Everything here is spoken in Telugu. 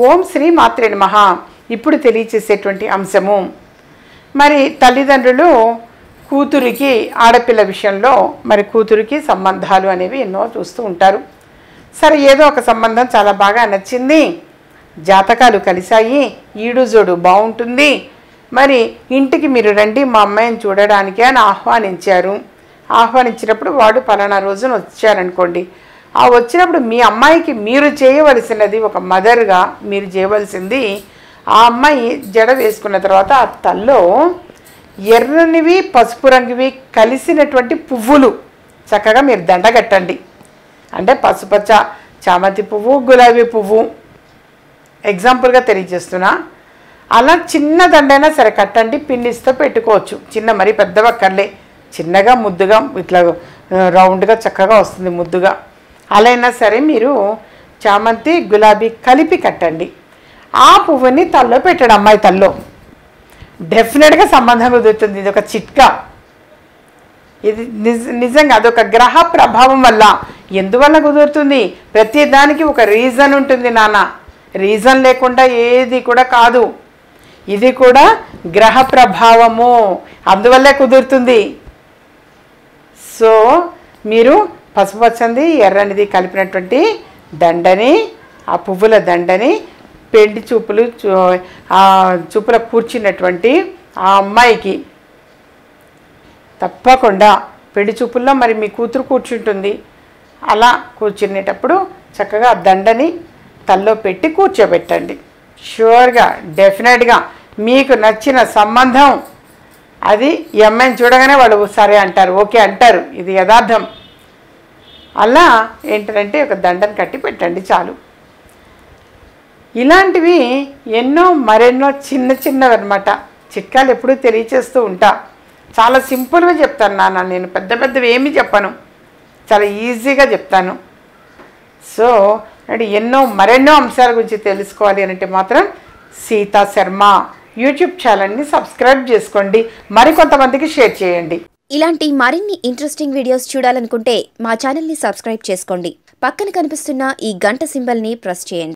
ఓం శ్రీ మాత్రే నమః ఇప్పుడు తెలియచేసేటువంటి అంశము మరి తల్లిదండ్రులు కూతురికి ఆడపిల్ల విషయంలో మరి కూతురికి సంబంధాలు అనేవి ఎన్నో చూస్తూ ఉంటారు సరే ఏదో ఒక సంబంధం చాలా బాగా నచ్చింది జాతకాలు కలిశాయి ఈడు జోడు బాగుంటుంది మరి ఇంటికి మీరు రండి మా అమ్మాయిని చూడడానికి అని ఆహ్వానించారు ఆహ్వానించినప్పుడు వాడు పలానా రోజున వచ్చారనుకోండి ఆ వచ్చినప్పుడు మీ అమ్మాయికి మీరు చేయవలసినది ఒక మదర్గా మీరు చేయవలసింది ఆ అమ్మాయి జడ వేసుకున్న తర్వాత ఆ తల్లో ఎర్రనివి పసుపు రంగువి కలిసినటువంటి పువ్వులు చక్కగా మీరు దండగట్టండి అంటే పసుపచ్చ చామంతి పువ్వు గులాబీ పువ్వు ఎగ్జాంపుల్గా తెలియజేస్తున్నా అలా చిన్న దండైనా సరే కట్టండి పిన్నిస్తో పెట్టుకోవచ్చు చిన్న మరీ పెద్దగా కర్లే చిన్నగా ముద్దుగా ఇట్లా ఆ, రౌండ్గా చక్కగా వస్తుంది ముద్దుగా అలా అయినా సరే మీరు చామంతి గులాబీ కలిపి కట్టండి ఆ పువ్వుని తల్లో పెట్టండి అమ్మాయి తల్లో డెఫినెట్గా సంబంధం కుదురుతుంది ఇది ఒక చిట్కా ఇది నిజ నిజంగా అదొక గ్రహ ప్రభావం వల్ల ఎందువల్ల కుదురుతుంది ప్రతి దానికి ఒక రీజన్ ఉంటుంది నాన్న రీజన్ లేకుండా ఏది కూడా కాదు ఇది కూడా గ్రహ ప్రభావము అందువల్లే కుదురుతుంది సో మీరు పసుపచ్చంది ఎర్రనిది కలిపినటువంటి దండని ఆ పువ్వుల దండని పెండి చూపులు చూ- ఆ చూపుల కూర్చున్నటువంటి ఆ అమ్మాయికి తప్పకుండా పెళ్లి చూపుల్లో మరి మీ కూతురు కూర్చుంటుంది అలా కూర్చునేటప్పుడు చక్కగా ఆ దండని తల్లో పెట్టి కూర్చోబెట్టండి షూర్గా డెఫినెట్గా మీకు నచ్చిన సంబంధం అది ఈ అమ్మాయిని చూడగానే వాళ్ళు సరే అంటారు ఓకే అంటారు ఇది యథార్థం అలా ఏంటంటే ఒక దండను కట్టి పెట్టండి చాలు ఇలాంటివి ఎన్నో మరెన్నో చిన్న చిన్నవి అనమాట చిట్కాలు ఎప్పుడూ తెలియచేస్తూ ఉంటా చాలా సింపుల్గా చెప్తాను నాన్న నేను పెద్ద పెద్దవి ఏమీ చెప్పను చాలా ఈజీగా చెప్తాను సో అంటే ఎన్నో మరెన్నో అంశాల గురించి తెలుసుకోవాలి అంటే మాత్రం సీతా శర్మ యూట్యూబ్ ఛానల్ని సబ్స్క్రైబ్ చేసుకోండి మరికొంతమందికి షేర్ చేయండి ఇలాంటి మరిన్ని ఇంట్రెస్టింగ్ వీడియోస్ చూడాలనుకుంటే మా ఛానల్ని సబ్స్క్రైబ్ చేసుకోండి పక్కన కనిపిస్తున్న ఈ గంట సింబల్ని ప్రెస్ చేయండి